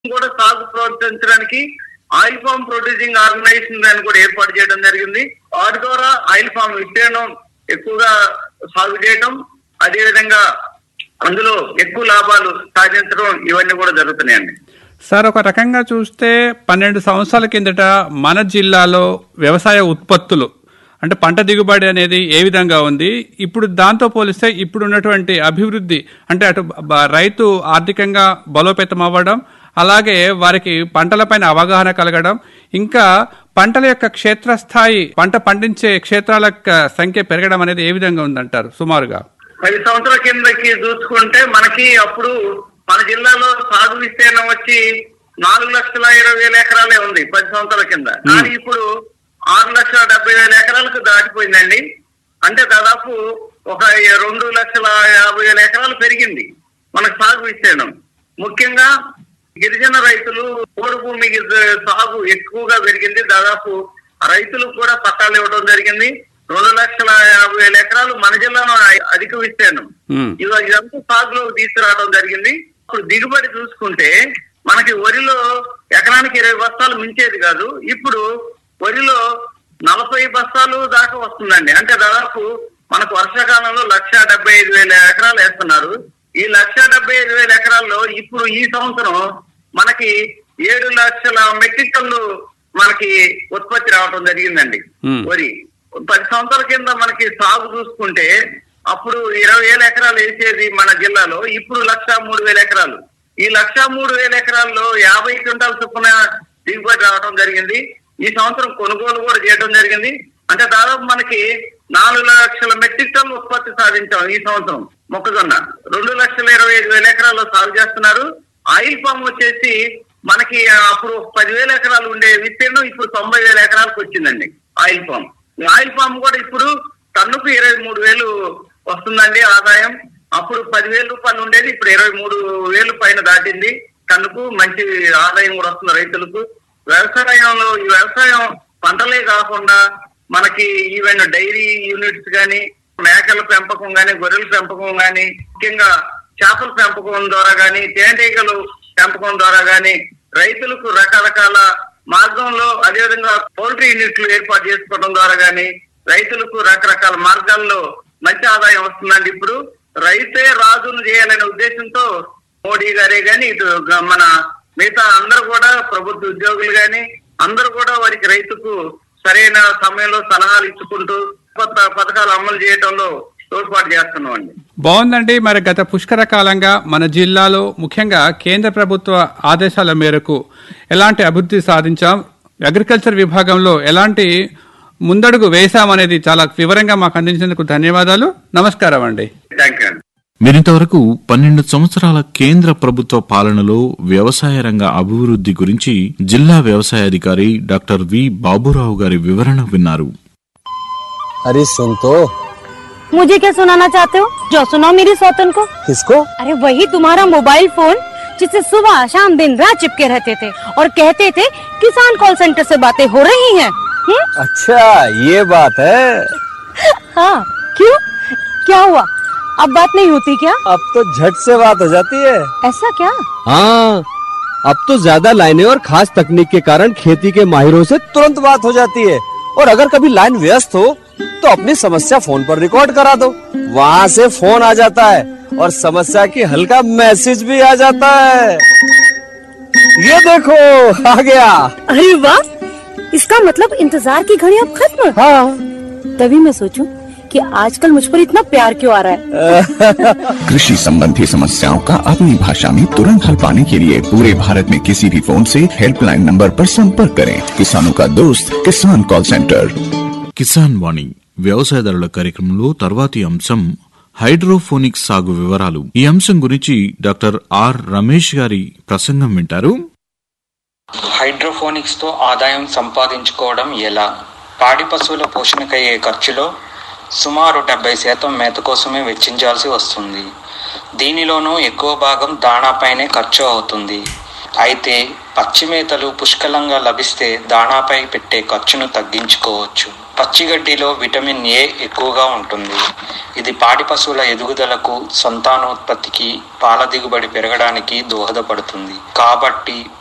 కూడా సాగు ప్రోత్సహించడానికి ఆయిల్ ఫామ్ ప్రొడ్యూసింగ్ ఆర్గనైజేషన్ దాన్ని కూడా ఏర్పాటు చేయడం జరిగింది వాటి ద్వారా ఆయిల్ ఫామ్ విస్తీర్ణం ఎక్కువగా సాగు చేయడం అదేవిధంగా అందులో ఎక్కువ లాభాలు సాధించడం ఇవన్నీ కూడా జరుగుతున్నాయండి సార్ ఒక రకంగా చూస్తే పన్నెండు సంవత్సరాల కిందట మన జిల్లాలో వ్యవసాయ ఉత్పత్తులు అంటే పంట దిగుబడి అనేది ఏ విధంగా ఉంది ఇప్పుడు దాంతో పోలిస్తే ఇప్పుడు ఉన్నటువంటి అభివృద్ధి అంటే అటు బ- రైతు ఆర్థికంగా బలోపేతం అవ్వడం అలాగే వారికి పంటలపైన అవగాహన కలగడం ఇంకా పంటల యొక్క క్షేత్రస్థాయి పంట పండించే క్షేత్రాల యొక్క సంఖ్య పెరగడం అనేది ఏ విధంగా ఉందంటారు సుమారుగా పది సంవత్సరాల కిందకి చూసుకుంటే మనకి అప్పుడు మన జిల్లాలో సాగు విస్తీర్ణం వచ్చి నాలుగు లక్షల ఇరవై వేల ఎకరాలే ఉంది పది సంవత్సరాల కింద కానీ ఇప్పుడు ఆరు లక్షల డెబ్బై వేల ఎకరాలకు దాటిపోయిందండి అంటే దాదాపు ఒక రెండు లక్షల యాభై వేల ఎకరాలు పెరిగింది మనకు సాగు విస్తీర్ణం ముఖ్యంగా గిరిజన రైతులు పోడు భూమికి సాగు ఎక్కువగా పెరిగింది దాదాపు రైతులకు కూడా పట్టాలు ఇవ్వడం జరిగింది రెండు లక్షల యాభై వేల ఎకరాలు మన జిల్లాలో అధిక విస్తీర్ణం ఉమ్. ఇవ ఇదంతా సాగులోకి తీసుకురావడం జరిగింది ఇప్పుడు దిగుబడి చూసుకుంటే మనకి వరిలో ఎకరానికి ఇరవై బస్తాలు మించేది కాదు ఇప్పుడు వరిలో నలభై బస్తాలు దాకా వస్తుందండి అంటే దాదాపు మనకు వర్షాకాలంలో లక్ష డెబ్బై ఐదు వేల ఎకరాలు వేస్తున్నారు ఈ లక్ష డెబ్బై ఐదు వేల ఎకరాల్లో ఇప్పుడు ఈ సంవత్సరం మనకి ఏడు లక్షల మెట్రిక్ టన్ను మనకి ఉత్పత్తి రావడం జరిగిందండి Hmm. వరి పది సంవత్సరాల కింద మనకి సాగు చూసుకుంటే అప్పుడు ఇరవై వేల ఎకరాలు వేసేది మన జిల్లాలో ఇప్పుడు లక్ష మూడు వేల ఎకరాలు ఈ లక్ష మూడు వేల ఎకరాల్లో యాభై క్వింటాల చొప్పున దిగుబడి రావడం జరిగింది ఈ సంవత్సరం కొనుగోలు కూడా చేయడం జరిగింది అంటే దాదాపు మనకి నాలుగు లక్షల మెట్రిక్ టన్ను ఉత్పత్తి సాధించాం ఈ సంవత్సరం మొక్కజొన్న రెండు లక్షల ఇరవై ఐదు వేల ఎకరాల్లో సాగు చేస్తున్నారు ఆయిల్ పామ్ వచ్చేసి మనకి అప్పుడు పదివేల ఎకరాలు ఉండే విస్తీర్ణం ఇప్పుడు తొంభై వేల ఎకరాలకు వచ్చిందండి ఆయిల్ పామ్ ఈ ఆయిల్ పామ్ కూడా ఇప్పుడు టన్నుకు ఇరవై మూడు వేలు వస్తుందండి ఆదాయం అప్పుడు పదివేల రూపాయలు ఉండేది ఇప్పుడు ఇరవై మూడు వేలు పైన దాటింది టన్నుకు మంచి ఆదాయం కూడా వస్తుంది రైతులకు వ్యవసాయంలో ఈ వ్యవసాయం పంటలే కాకుండా మనకి ఈవెన్ డైరీ యూనిట్స్ గాని మేకల పెంపకం గాని గొర్రెల పెంపకం గాని ముఖ్యంగా చేపల పెంపకం ద్వారా గాని తేనెటీగలు పెంపకం ద్వారా గాని రైతులకు రకరకాల మార్గంలో అదేవిధంగా పౌల్ట్రీ యూనిట్లు ఏర్పాటు చేసుకోవడం ద్వారా గాని రైతులకు రకరకాల మార్గాల్లో మంచి ఆదాయం వస్తుందండి ఇప్పుడు రైతే రాజును చేయాలనే ఉద్దేశంతో మోడీ గారే గాని ఇటు గ- మన మిగతా అందరూ కూడా ప్రభుత్వ ఉద్యోగులు గాని అందరూ కూడా వారికి రైతుకు సరైన సమయంలో సలహాలు ఇచ్చుకుంటూ కొత్త పథకాలు అమలు చేయడంలో తోడ్పాటు చేస్తున్నాం అండి బాగుందండి మరి గత పుష్కర కాలంగా మన జిల్లాలో ముఖ్యంగా కేంద్ర ప్రభుత్వ ఆదేశాల మేరకు ఎలాంటి అభివృద్ధి సాధించాం అగ్రికల్చర్ విభాగంలో ఎలాంటి ముందడుగు వేశామనేది చాలా వివరంగా మాకు అందించినందుకు ధన్యవాదాలు నమస్కారం అండి థ్యాంక్ యూ అండి మీరింతవరకు పన్నెండు సంవత్సరాల కేంద్ర ప్రభుత్వ పాలనలో వ్యవసాయ రంగ అభివృద్ధి గురించి జిల్లా వ్యవసాయ అధికారి డాక్టర్ వి బాబురావు గారి వివరణ విన్నారు अरे सुन तो मुझे क्या सुनाना चाहते हो जो सुनाओ मेरी सौतन को किसको अरे वही तुम्हारा मोबाइल फोन जिससे सुबह शाम दिन रात चिपके रहते थे और कहते थे किसान कॉल सेंटर से बातें हो रही हैं हम्म? अच्छा ये बात है हाँ क्यों क्या हुआ अब बात नहीं होती क्या अब तो झट से बात हो जाती है ऐसा क्या हाँ अब तो ज्यादा लाइनें और खास तकनीक के कारण खेती के माहिरों से तुरंत बात हो जाती है और अगर कभी लाइन व्यस्त हो तो अपनी समस्या फोन पर रिकॉर्ड करा दो वहाँ से फोन आ जाता है और समस्या की हल का मैसेज भी आ जाता है ये देखो आ गया अरे वाह इसका मतलब इंतजार की घड़ी अब खत्म हाँ तभी मैं सोचूं कि आजकल मुझ पर इतना प्यार क्यों आ रहा है कृषि संबंधी समस्याओं का अपनी भाषा में तुरंत हल पाने के लिए पूरे भारत में किसी भी फोन से हेल्पलाइन नंबर पर संपर्क करें किसानों का दोस्त किसान कॉल सेंटर కిసాన్ వాణి వ్యవసాయదారుల కార్యక్రమంలో తర్వాతి అంశం హైడ్రోఫోనిక్స్ సాగు వివరాలు ఈ అంశం గురించి డాక్టర్ ఆర్ రమేష్ గారి ప్రసంగం వింటారు హైడ్రోఫోనిక్స్తో ఆదాయం సంపాదించుకోవడం ఎలా పాడి పశువుల పోషణకయ్యే ఖర్చులో సుమారు డెబ్బై శాతం మేత కోసమే వెచ్చించాల్సి వస్తుంది దీనిలోనూ ఎక్కువ భాగం దాణాపైనే ఖర్చు అవుతుంది అయితే పచ్చి మేతలు పుష్కలంగా లభిస్తే దాణాపై పెట్టే ఖర్చును తగ్గించుకోవచ్చు పచ్చిగడ్డిలో విటమిన్ ఏ ఎక్కువగా ఉంటుంది ఇది పాడి పశువుల ఎదుగుదలకు సంతానోత్పత్తికి పాల దిగుబడి పెరగడానికి దోహదపడుతుంది కాబట్టి